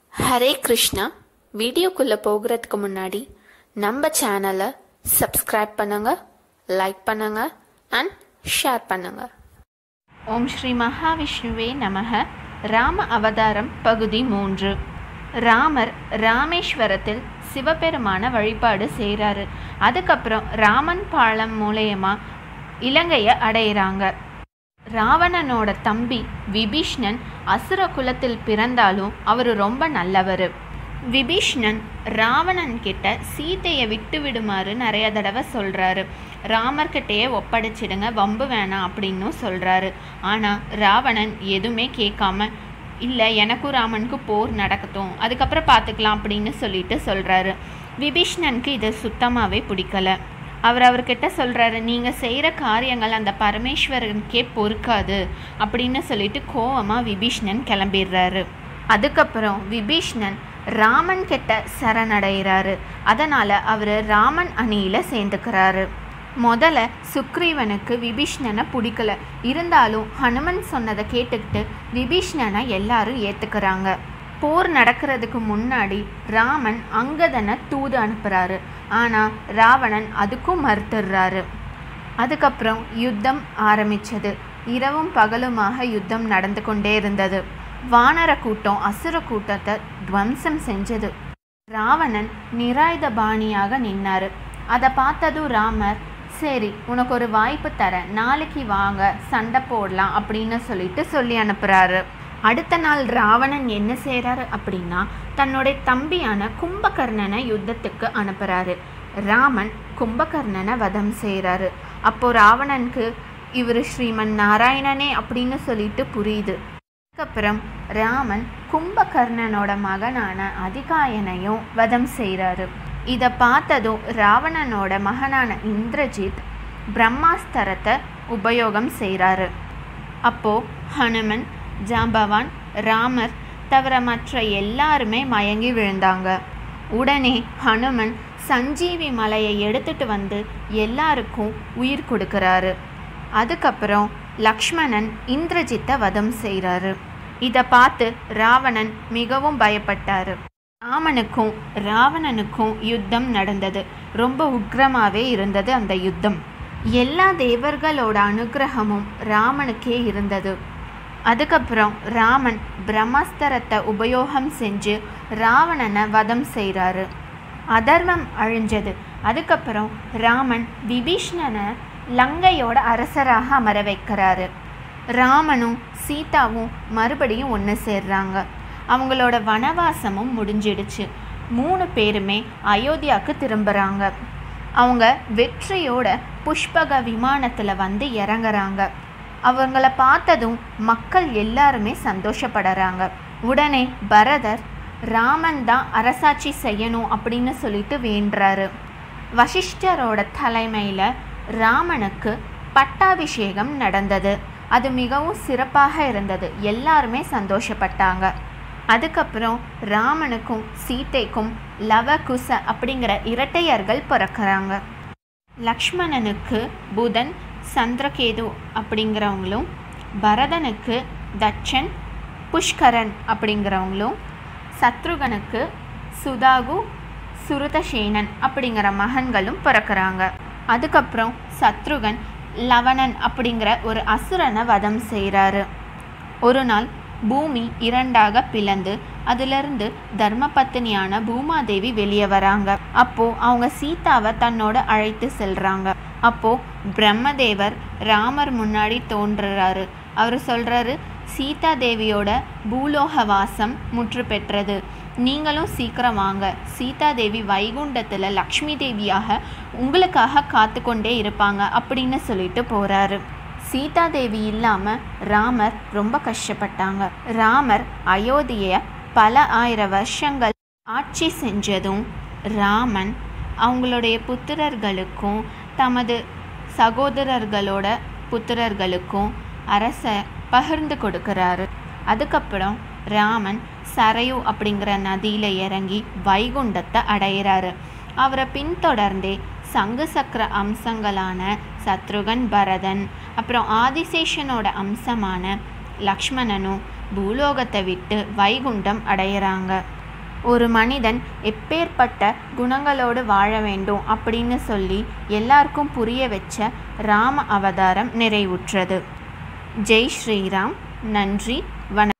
ஹரே கிருஷ்ணா வீடியோக்குள்ளே போகிறதுக்கு முன்னாடி நம்ம சேனலை சப்ஸ்கிரைப் பண்ணுங்க லைக் பண்ணுங்க அண்ட் ஷேர் பண்ணுங்க ஓம் ஸ்ரீ மகாவிஷ்ணுவே நமக ராம அவதாரம் பகுதி மூன்று ராமர் ராமேஸ்வரத்தில் சிவபெருமான வழிபாடு செய்கிறாரு அதுக்கப்புறம் ராமன் பாலம் மூலயமா இலங்கையை அடையிறாங்க ராவணனோட தம்பி விபீஷ்ணன் அசுர குலத்தில் பிறந்தாலும் அவர் ரொம்ப நல்லவர் விபீஷ்ணன் ராவணன் கிட்ட சீதையை விட்டு விடுமாறு நிறைய தடவை சொல்கிறாரு ராமர்கிட்டயே ஒப்படைச்சிடுங்க வம்பு வேணாம் அப்படின்னும் சொல்கிறாரு ஆனால் ராவணன் எதுவுமே கேட்காம இல்லை எனக்கும் ராமனுக்கும் போர் நடக்கட்டும் அதுக்கப்புறம் பார்த்துக்கலாம் அப்படின்னு சொல்லிட்டு சொல்கிறாரு விபீஷ்ணனுக்கு இது சுத்தமாகவே பிடிக்கல அவர் அவர்கிட்ட சொல்கிறாரு நீங்கள் செய்கிற காரியங்கள் அந்த பரமேஸ்வரனுக்கே பொறுக்காது அப்படின்னு சொல்லிட்டு கோவமாக விபீஷ்ணன் கிளம்பிடுறாரு அதுக்கப்புறம் விபீஷ்ணன் ராமன் கிட்ட சரணடைகிறாரு அதனால் அவர் ராமன் அணியில் சேர்ந்துக்கிறாரு முதல்ல சுக்ரீவனுக்கு விபீஷ்ணனை பிடிக்கல இருந்தாலும் ஹனுமன் சொன்னதை கேட்டுக்கிட்டு விபீஷ்ணனை எல்லாரும் ஏற்றுக்கிறாங்க போர் நடக்கிறதுக்கு முன்னாடி ராமன் அங்கதனை தூது அனுப்புகிறாரு ஆனால் ராவணன் அதுக்கும் மறுத்துடுறாரு அதுக்கப்புறம் யுத்தம் ஆரம்பிச்சது இரவும் பகலுமாக யுத்தம் நடந்து கொண்டே இருந்தது வானர கூட்டம் அசுர கூட்டத்தை துவம்சம் செஞ்சது ராவணன் நிராயுத பாணியாக நின்னாரு அதை பார்த்ததும் ராமர் சரி உனக்கு ஒரு வாய்ப்பு தரேன் நாளைக்கு வாங்க சண்டை போடலாம் அப்படின்னு சொல்லிட்டு சொல்லி அனுப்புகிறாரு அடுத்த நாள் ராவணன் என்ன செய்கிறாரு அப்படின்னா தன்னுடைய தம்பியான கும்பகர்ணனை யுத்தத்துக்கு அனுப்புகிறாரு ராமன் கும்பகர்ணனை வதம் செய்கிறாரு அப்போ ராவணனுக்கு இவர் ஸ்ரீமன் நாராயணனே அப்படின்னு சொல்லிட்டு புரியுது அதுக்கப்புறம் ராமன் கும்பகர்ணனோட மகனான அதிகாயனையும் வதம் செய்கிறாரு இதை பார்த்ததும் ராவணனோட மகனான இந்திரஜித் பிரம்மாஸ்திரத்தை உபயோகம் செய்கிறாரு அப்போது ஹனுமன் ஜாம்பவான் ராமர் தவிர மற்ற எல்லாருமே மயங்கி விழுந்தாங்க உடனே ஹனுமன் சஞ்சீவி மலையை எடுத்துட்டு வந்து எல்லாருக்கும் உயிர் கொடுக்கறாரு அதுக்கப்புறம் லக்ஷ்மணன் இந்திரஜித்தை வதம் செய்கிறாரு இதை பார்த்து ராவணன் மிகவும் பயப்பட்டாரு ராமனுக்கும் ராவணனுக்கும் யுத்தம் நடந்தது ரொம்ப உக்ரமாகவே இருந்தது அந்த யுத்தம் எல்லா தேவர்களோட அனுகிரகமும் ராமனுக்கே இருந்தது அதுக்கப்புறம் ராமன் பிரம்மாஸ்திரத்தை உபயோகம் செஞ்சு ராவணனை வதம் செய்கிறாரு அதர்மம் அழிஞ்சது அதுக்கப்புறம் ராமன் விபீஷ்ணனை லங்கையோட அரசராக அமர வைக்கிறாரு ராமனும் சீதாவும் மறுபடியும் ஒன்று சேர்றாங்க அவங்களோட வனவாசமும் முடிஞ்சிடுச்சு மூணு பேருமே அயோத்தியாவுக்கு திரும்புகிறாங்க அவங்க வெற்றியோட புஷ்பக விமானத்தில் வந்து இறங்குறாங்க அவங்கள பார்த்ததும் மக்கள் எல்லாருமே சந்தோஷப்படுறாங்க உடனே பரதர் ராமன் தான் அரசாட்சி செய்யணும் அப்படின்னு சொல்லிட்டு வேண்டுறாரு வசிஷ்டரோட தலைமையில் ராமனுக்கு பட்டாபிஷேகம் நடந்தது அது மிகவும் சிறப்பாக இருந்தது எல்லாருமே சந்தோஷப்பட்டாங்க அதுக்கப்புறம் ராமனுக்கும் சீதைக்கும் லவகுச அப்படிங்கிற இரட்டையர்கள் பிறக்கிறாங்க லக்ஷ்மணனுக்கு புதன் சந்திரகேது அப்படிங்கிறவங்களும் பரதனுக்கு தட்சன் புஷ்கரன் அப்படிங்கிறவங்களும் சத்ருகனுக்கு சுதாகு சுருதசேனன் அப்படிங்கிற மகன்களும் பிறக்கிறாங்க அதுக்கப்புறம் சத்ருகன் லவணன் அப்படிங்கிற ஒரு அசுரனை வதம் செய்கிறாரு ஒரு நாள் பூமி இரண்டாக பிளந்து அதிலிருந்து தர்மபத்தினியான பூமாதேவி வெளியே வராங்க அப்போ அவங்க சீதாவை தன்னோட அழைத்து செல்றாங்க அப்போ பிரம்மதேவர் ராமர் முன்னாடி தோன்றுறாரு அவர் சொல்றாரு சீதா தேவியோட பூலோக வாசம் முற்று பெற்றது நீங்களும் சீக்கிரம் வாங்க சீதா தேவி வைகுண்டத்தில் லக்ஷ்மி தேவியாக உங்களுக்காக காத்து கொண்டே இருப்பாங்க அப்படின்னு சொல்லிட்டு போறாரு சீதா தேவி இல்லாமல் ராமர் ரொம்ப கஷ்டப்பட்டாங்க ராமர் அயோத்தியை பல ஆயிரம் வருஷங்கள் ஆட்சி செஞ்சதும் ராமன் அவங்களுடைய புத்திரர்களுக்கும் தமது சகோதரர்களோட புத்திரர்களுக்கும் அரச பகிர்ந்து கொடுக்கறாரு அதுக்கப்புறம் ராமன் சரையு அப்படிங்கிற நதியில் இறங்கி வைகுண்டத்தை அடையிறாரு அவரை பின்தொடர்ந்தே சங்கு சக்கர அம்சங்களான சத்ருகன் பரதன் அப்புறம் ஆதிசேஷனோட அம்சமான லக்ஷ்மணனும் பூலோகத்தை விட்டு வைகுண்டம் அடையிறாங்க ஒரு மனிதன் எப்பேற்பட்ட குணங்களோடு வாழ வேண்டும் அப்படின்னு சொல்லி எல்லாருக்கும் புரிய வச்ச ராம அவதாரம் நிறைவுற்றது ஜெய் ஸ்ரீராம் நன்றி வணக்கம்